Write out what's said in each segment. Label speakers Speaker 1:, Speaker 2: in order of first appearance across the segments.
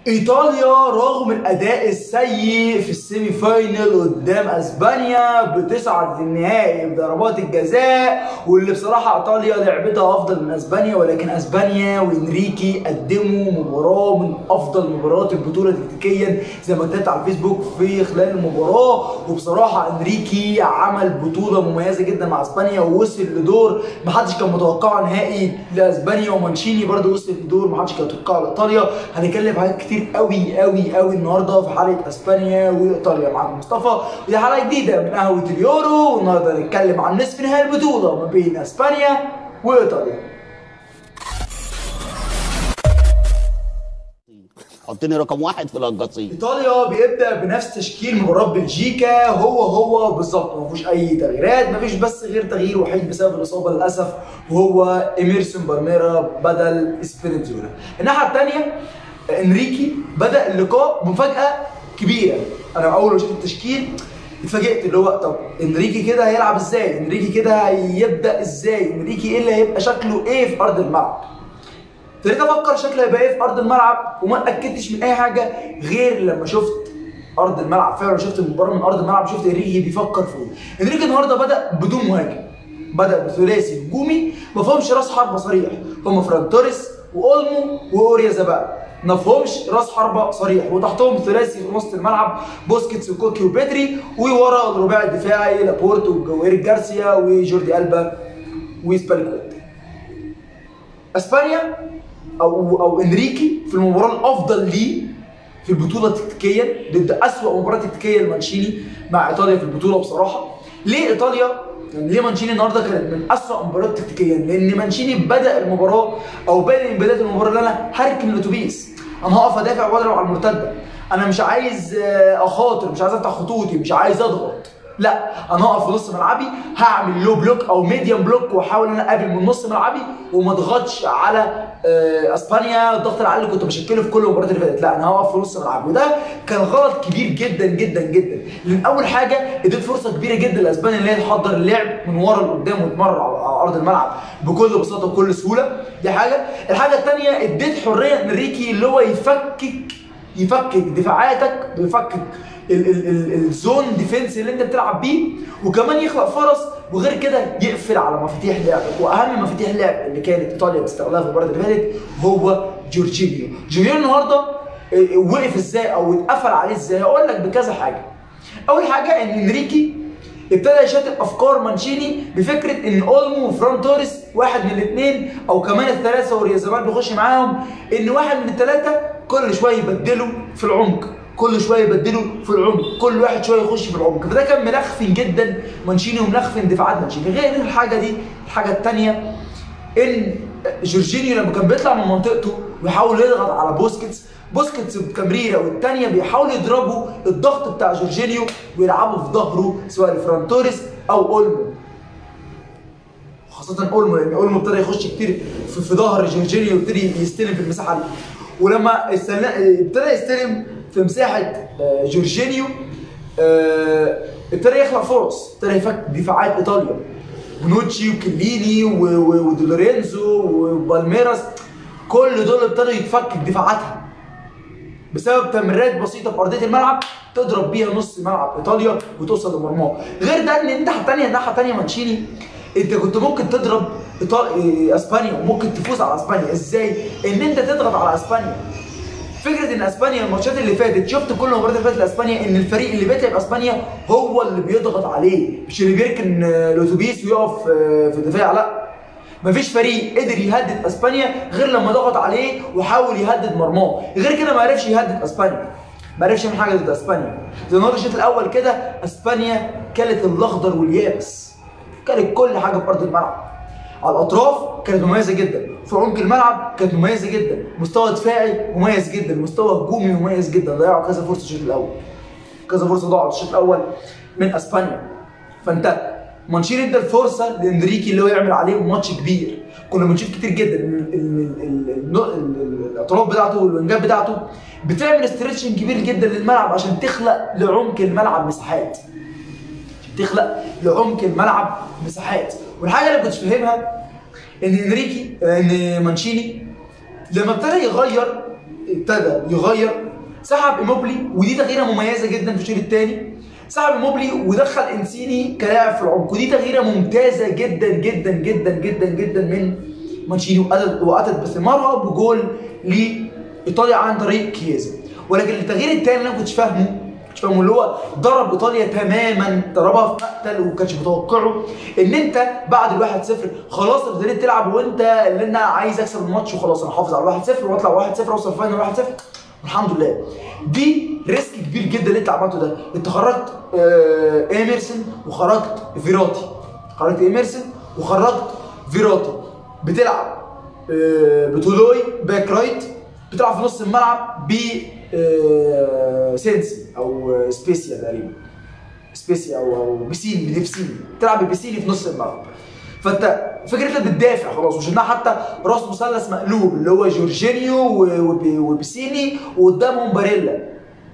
Speaker 1: ايطاليا رغم الاداء السيء في السيمي فاينل قدام اسبانيا بتصعد للنهائي بضربات الجزاء واللي بصراحه ايطاليا لعبتها افضل من اسبانيا ولكن اسبانيا وانريكي قدموا مباراه من افضل مباريات البطوله تكتيكيا زي ما كتبت على الفيسبوك في خلال المباراه وبصراحه انريكي عمل بطوله مميزه جدا مع اسبانيا ووصل لدور محدش كان متوقعه نهائي لاسبانيا ومانشيني برضه وصل لدور محدش كان متوقعه لايطاليا هنتكلم في حاجات كتير قوي قوي قوي النهارده في حلقه اسبانيا وايطاليا مع مصطفى ودي حلقه جديده من قهوه اليورو والنهارده هنتكلم عن نصف نهائي البطوله ما بين اسبانيا وايطاليا
Speaker 2: حطني رقم واحد في القصيم
Speaker 1: ايطاليا بيبدا بنفس تشكيل مباراه بلجيكا هو هو بالظبط ما فيهوش اي تغييرات ما فيش بس غير تغيير وحيد بسبب الاصابه للاسف وهو ايميرسون بالميرا بدل سبينيتزولا الناحيه الثانيه انريكي بدا اللقاء بمفاجاه كبيره انا اول ما شفت التشكيل اتفاجئت اللي هو طب انريكي كده هيلعب ازاي انريكي كده هيبدا ازاي انريكي ايه اللي هيبقى شكله ايه في ارض الملعب ابتديت افكر شكله هيبقى ايه في ارض الملعب وما اتاكدتش من اي حاجه غير لما شفت ارض الملعب فعلا شفت المباراه من ارض الملعب شفت انريكي بيفكر في ايه انريكي النهارده بدا بدون مهاجم بدا بثلاثي هجومي ما فيهمش راس حربه صريح هم فران توريس واولمو واوريا زبال ما فيهمش راس حربه صريح وتحتهم ثلاثي في وسط الملعب بوسكيتس وكوكي وبيدري وورا الرباعي الدفاعي لابورت وجوير جارسيا وجوردي البا وسبالكويت اسبانيا او او انريكي في المباراه الافضل ليه في البطوله تكتيكيا ضد اسوأ مباراه تكتيكيه لمانشيني مع ايطاليا في البطوله بصراحه ليه ايطاليا يعني ليه مانشيني النهارده كانت من اسوأ مباريات تكتيكيا لان مانشيني بدا المباراه او بدا من بدايه المباراه اللي انا هركن الاتوبيس انا هقف ادافع واضرب على المرتده انا مش عايز اخاطر مش عايز افتح خطوطي مش عايز اضغط لا انا هقف في نص ملعبي هعمل لو بلوك او ميديوم بلوك واحاول ان انا اقابل من نص ملعبي وما اضغطش على اسبانيا الضغط العالي اللي كنت بشكله في كل المباريات اللي فاتت لا انا هقف في نص ملعبي وده كان غلط كبير جدا جدا جدا لان اول حاجه اديت فرصه كبيره جدا لاسبانيا ان هي تحضر اللعب من ورا لقدام وتمرر على ارض الملعب بكل بساطه وبكل سهوله دي حاجه الحاجه الثانيه اديت حريه لريكي اللي هو يفكك يفكك دفاعاتك ويفكك الزون ديفنس اللي انت بتلعب بيه وكمان يخلق فرص وغير كده يقفل على مفاتيح لعبك واهم مفاتيح لعب اللي كانت ايطاليا بتستغلها في المباراه اللي فاتت هو جورجينيو جورجينيو النهارده وقف ازاي او اتقفل عليه ازاي اقول لك بكذا حاجه اول حاجه ان انريكي ابتدى يشتت افكار مانشيني بفكره ان اولمو وفران توريس واحد من الاثنين او كمان الثلاثه وريازابال بيخش معاهم ان واحد من الثلاثه كل شويه يبدلوا في العمق كل شويه يبدلوا في العمق كل واحد شويه يخش في العمق فده كان ملخفن جدا مانشيني وملخفن دفاعات مانشيني غير الحاجه دي الحاجه الثانيه ان جورجينيو لما كان بيطلع من منطقته ويحاول يضغط على بوسكيتس بوسكيتس بتمريره والثانيه بيحاولوا يضربوا الضغط بتاع جورجينيو ويلعبوا في ظهره سواء لفران توريس او اولمو خاصة اولمو لان اولمو ابتدى يخش كتير في, في ظهر جورجينيو وابتدي يستلم في المساحة دي ولما ابتدى يستلم في مساحة جورجينيو ابتدى يخلق فرص ابتدى يفك دفاعات ايطاليا بونوتشي وكليني ودولورينزو وبالميراس كل دول ابتدوا يتفك دفاعاتها بسبب تمريرات بسيطه في ارضيه الملعب تضرب بيها نص ملعب ايطاليا وتوصل لمرماه غير ده ان الناحيه الثانيه الناحيه الثانيه مانشيني انت كنت ممكن تضرب إيطال... اسبانيا وممكن تفوز على اسبانيا ازاي ان انت تضغط على اسبانيا فكره ان اسبانيا الماتشات اللي فاتت شفت كل المباريات اللي فاتت لاسبانيا ان الفريق اللي بيتعب اسبانيا هو اللي بيضغط عليه مش اللي بيركن الاتوبيس ويقف في الدفاع لا مفيش فريق قدر يهدد اسبانيا غير لما ضغط عليه وحاول يهدد مرماه غير كده ما عرفش يهدد اسبانيا ما عرفش يعمل حاجه ضد اسبانيا زي النهارده الشوط الاول كده اسبانيا كلت الاخضر واليابس كلت كل حاجه في ارض الملعب على الاطراف كانت مميزه جدا في عمق الملعب كانت مميزه جدا مستوى دفاعي مميز جدا مستوى هجومي مميز جدا ضيعوا كذا فرصه الشوط الاول كذا فرصه ضاعوا الشوط الاول من اسبانيا فانت مانشيني ادى الفرصه لانريكي اللي هو يعمل عليه ماتش كبير كنا بنشوف كتير جدا ان الاطراف بتاعته والوينجات بتاعته بتعمل استريتشنج كبير جدا للملعب عشان تخلق لعمق الملعب مساحات تخلق لعمق الملعب مساحات والحاجه اللي كنتش فاهمها ان انريكي ان مانشيني لما ابتدى يغير ابتدى يغير سحب ايموبلي ودي تغييره مميزه جدا في الشوط الثاني سحب ايموبلي ودخل انسيني كلاعب في العمق ودي تغييره ممتازه جدا جدا جدا جدا جدا من مانشيني وأتت واتت بثمارها بجول لايطاليا عن طريق كيازا ولكن التغيير الثاني اللي انا ما كنتش فاهمه كنتش فاهمه اللي هو ضرب ايطاليا تماما ضربها في مقتل وما كانش متوقعه ان انت بعد الواحد صفر خلاص ابتديت تلعب وانت اللي انا عايز اكسب الماتش وخلاص انا حافظ على الواحد صفر واطلع واحد صفر اوصل فاينل واحد صفر والحمد لله دي ريسك كبير جدا اللي انت عملته ده انت خرجت آه ايمرسون وخرجت فيراتي خرجت ايمرسون وخرجت فيراتي بتلعب آه بتولوي باك رايت بتلعب في نص الملعب ب آه سينسي او آه سبيسيا تقريبا سبيسيا او او بيسيني بنفسيني بتلعب ببيسيني في نص الملعب فانت فكره انت بتدافع خلاص وشفناها حتى راس مثلث مقلوب اللي هو جورجينيو و- وب- وبيسيني وقدامهم باريلا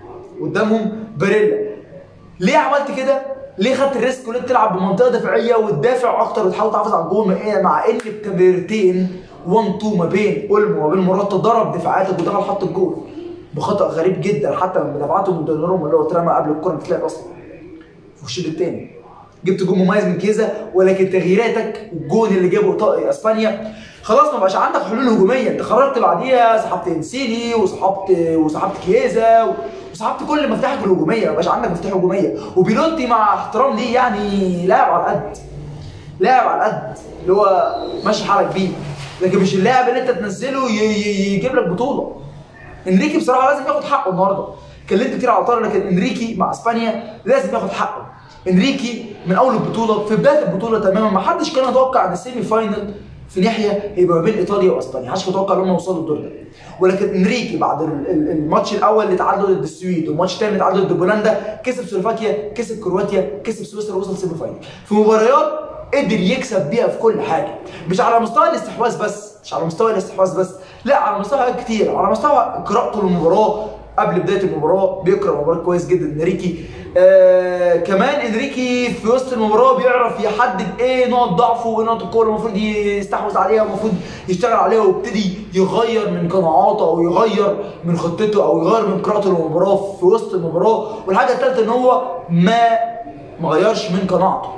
Speaker 1: قدامهم باريلا ليه عملت كده؟ ليه خدت الريسك وليه تلعب بمنطقه دفاعيه وتدافع اكتر وتحاول تحافظ على الجول مع- مع ان بتمريرتين 1 2 ما بين اولمو وما بين مراتا ضرب دفاعاتك ودخل حط الجول بخطا غريب جدا حتى من مدافعاتهم ودوناروما اللي هو اترمى قبل الكره ما تتلعب اصلا في الشوط الثاني جبت جون مميز من كيزا ولكن تغييراتك والجون اللي جابه إيطا- اسبانيا خلاص ما بقاش عندك حلول هجوميه انت خرجت بعديها سحبت انسيني وسحبت وسحبت كيزا و- وسحبت كل مفتاحك الهجوميه ما بقاش عندك مفتاح هجوميه وبيلوتي مع احترام ليه يعني لاعب على القد لاعب على القد اللي هو ماشي حالك بيه لكن مش اللاعب اللي انت تنزله ي- ي- يجيب لك بطوله انريكي بصراحه لازم ياخد حقه النهارده اتكلمت كتير على طارق لكن انريكي مع اسبانيا لازم ياخد حقه انريكي من اول البطوله في بدايه البطوله تماما ما حدش كان يتوقع ان السيمي فاينل في ناحيه هيبقى ما بين ايطاليا واسبانيا محدش يتوقع ان هم يوصلوا الدور ده ولكن انريكي بعد ال- ال- الماتش الاول اللي تعادلوا ضد السويد والماتش الثاني اللي تعادلوا ضد بولندا كسب سلوفاكيا كسب كرواتيا كسب سويسرا وصل سيمي فاينل في مباريات قدر يكسب بيها في كل حاجه مش على مستوى الاستحواذ بس مش على مستوى الاستحواذ بس لا على مستوى حاجات كتير على مستوى قراءته للمباراه قبل بدايه المباراه بيقرا المباراه كويس جدا انريكي آه كمان انريكي في وسط المباراه بيعرف يحدد ايه نقط ضعفه وايه نقط القوه اللي المفروض يستحوذ عليها والمفروض يشتغل عليها ويبتدي يغير من قناعاته او يغير من خطته او يغير من قراءته للمباراه في وسط المباراه والحاجه الثالثه ان هو ما ما غيرش من قناعته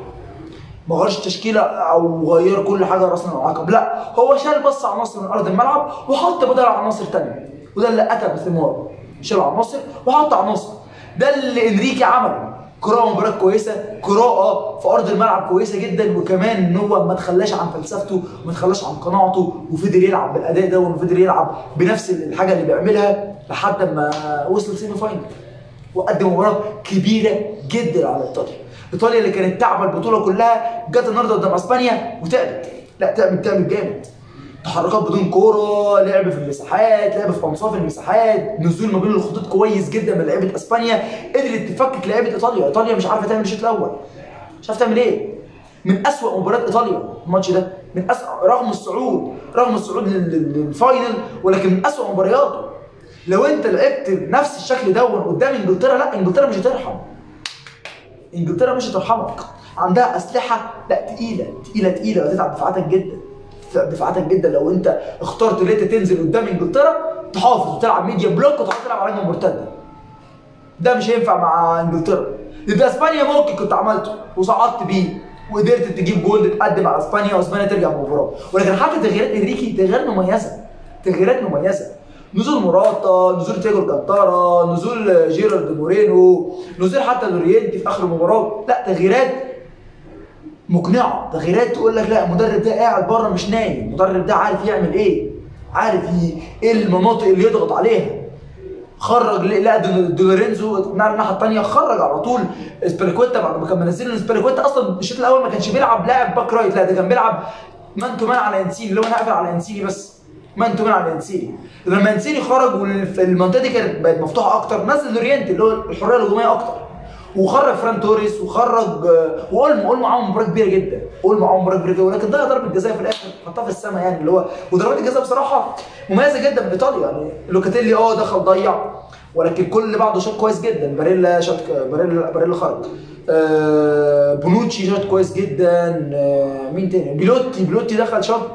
Speaker 1: ما غيرش تشكيله او غير كل حاجه راسنا وعقب لا هو شال بس عناصر من ارض الملعب وحط بدل عناصر تانية وده اللي اتى بثمار شال عناصر وحط عناصر ده اللي انريكي عمله قراءة مباراة كويسة قراءة في أرض الملعب كويسة جدا وكمان إن هو ما تخلاش عن فلسفته وما تخلاش عن قناعته وفضل يلعب بالأداء ده وفضل يلعب بنفس الحاجة اللي بيعملها لحد ما وصل سيمي فاينل وقدم مباراه كبيره جدا على ايطاليا ايطاليا اللي كانت تعبى البطوله كلها جت النهارده قدام اسبانيا وتعبت لا تعبت تعبت جامد تحركات بدون كوره لعب في المساحات لعب في انصاف المساحات نزول ما بين الخطوط كويس جدا من لعيبه اسبانيا قدرت تفكك لعيبه ايطاليا ايطاليا مش عارفه تعمل الشوط الاول مش عارفه تعمل ايه من اسوأ مباريات ايطاليا الماتش ده من اسوأ رغم الصعود رغم الصعود لل- لل- للفاينل ولكن من اسوأ مبارياته لو انت لعبت بنفس الشكل ده قدام انجلترا لا انجلترا مش هترحم انجلترا مش هترحمك عندها اسلحه لا تقيله تقيله تقيله وتتعب دفاعاتك جدا تتعب دفاعاتك جدا لو انت اخترت ان انت تنزل قدام انجلترا تحافظ وتلعب ميديا بلوك وتحاول تلعب على هجمه مرتده ده مش هينفع مع انجلترا ضد اسبانيا ممكن كنت عملته وصعدت بيه وقدرت تجيب جول تتقدم على اسبانيا واسبانيا ترجع بالمباراه ولكن حتى تغييرات انريكي تغييرات مميزه تغييرات مميزه نزول موراتا نزول تياجو الكانتارا نزول جيرارد مورينو نزول حتى لورينتي في اخر المباراه لا تغييرات مقنعه تغييرات تقول لك لا المدرب ده قاعد بره مش نايم المدرب ده عارف يعمل ايه عارف ي- ايه المناطق اللي يضغط عليها خرج لا دو- دولورينزو نقل الناحيه الثانيه خرج على طول سبيليكويتا بعد ما كان منزل سبيليكويتا اصلا الشوط الاول ما كانش بيلعب لاعب باك رايت لا ده كان بيلعب مان تو مان على انسيني اللي هو انا هقفل على انسيني بس مان تو مان على انسيني لما انسيني خرج والمنطقه دي كانت بقت مفتوحه اكتر نزل لورينتي اللي هو الحريه الهجوميه اكتر وخرج فران توريس وخرج آه، واولمو اولمو معاهم مباراه كبيره جدا اولمو معاهم مباراه كبيره جدا ولكن ضيع ضربه جزاء في الاخر حطها في السماء يعني اللي هو وضربات الجزاء بصراحه مميزه جدا من ايطاليا يعني لوكاتيلي اه دخل ضيع ولكن كل اللي بعده شاط كويس جدا باريلا شاط باريلا باريلا خرج آه بونوتشي شاط كويس جدا آه مين تاني بيلوتي بيلوتي دخل شاط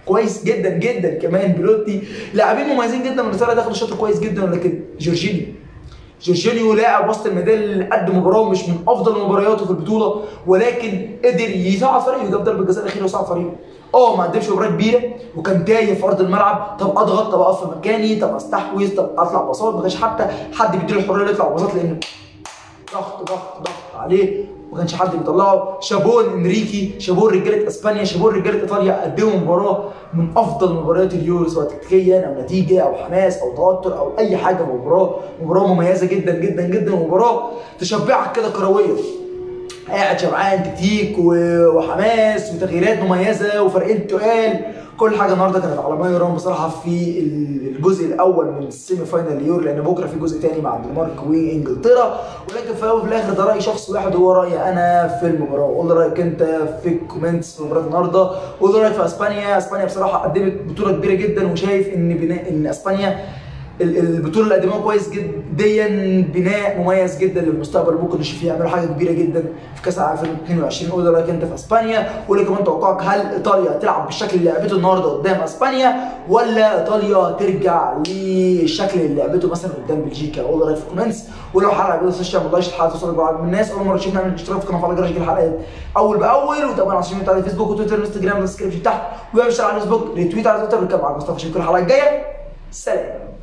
Speaker 1: كويس جدا جدا كمان بيلوتي لاعبين مميزين جدا من ايطاليا دخلوا الشوط كويس جدا ولكن جورجينيو جورجينيو لاعب وسط الميدان اللي قدم مباراه مش من افضل مبارياته في البطوله ولكن قدر يصعد فريقه جاب ضربه جزاء الاخيره وصعد فريقه اه ما قدمش مباراه كبيره وكان تايه في ارض الملعب طب اضغط طب اقف في مكاني طب استحوذ طب اطلع باصات ما كانش حتى حد بيديله الحريه يطلع باصات لان ضغط ضغط ضغط عليه ما كانش حد بيطلعه شابون انريكي شابون رجاله اسبانيا شابون رجاله ايطاليا قدموا مباراه من افضل مباريات اليورو سواء تكتيكيا او نتيجه او حماس او توتر او اي حاجه في مباراه مباراه مميزه جدا جدا جدا ومباراه تشبعك كده كرويا قاعد شبعان تكتيك و- وحماس وتغييرات مميزه وفريقين تقال كل حاجه النهارده كانت على ما يرام بصراحه في الجزء الاول من السيمي فاينال اليورو لان بكره في جزء تاني مع الدنمارك وانجلترا ولكن في الاول وفي الاخر ده راي شخص واحد هو رايي انا في المباراه قول لي رايك انت في الكومنتس في مباراه النهارده قول لي رايك في اسبانيا اسبانيا بصراحه قدمت بطوله كبيره جدا وشايف ان بناء ان اسبانيا ال- البطوله اللي قدموها كويس جدا بناء مميز جدا للمستقبل ممكن نشوف فيه يعملوا حاجه كبيره جدا في كاس العالم 2022 قول لي رايك انت في اسبانيا قول لي كمان توقعك هل ايطاليا هتلعب بالشكل اللي لعبته النهارده قدام اسبانيا ولا ايطاليا ترجع للشكل اللي لعبته مثلا قدام بلجيكا قول لي رايك في الكومنتس ولو حلقه عجبتك ما تنساش تعمل لايك الحلقه توصل لبعض من الناس اول مره تشوفنا اعمل اشتراك في القناه وفعل جرس الحلقات اول باول وتابعنا على السوشيال ميديا على فيسبوك وتويتر وانستجرام والديسكربشن تحت وابشر على الفيسبوك ريتويت على تويتر بنكمل مع مصطفى شكرا الحلقه الجايه سلام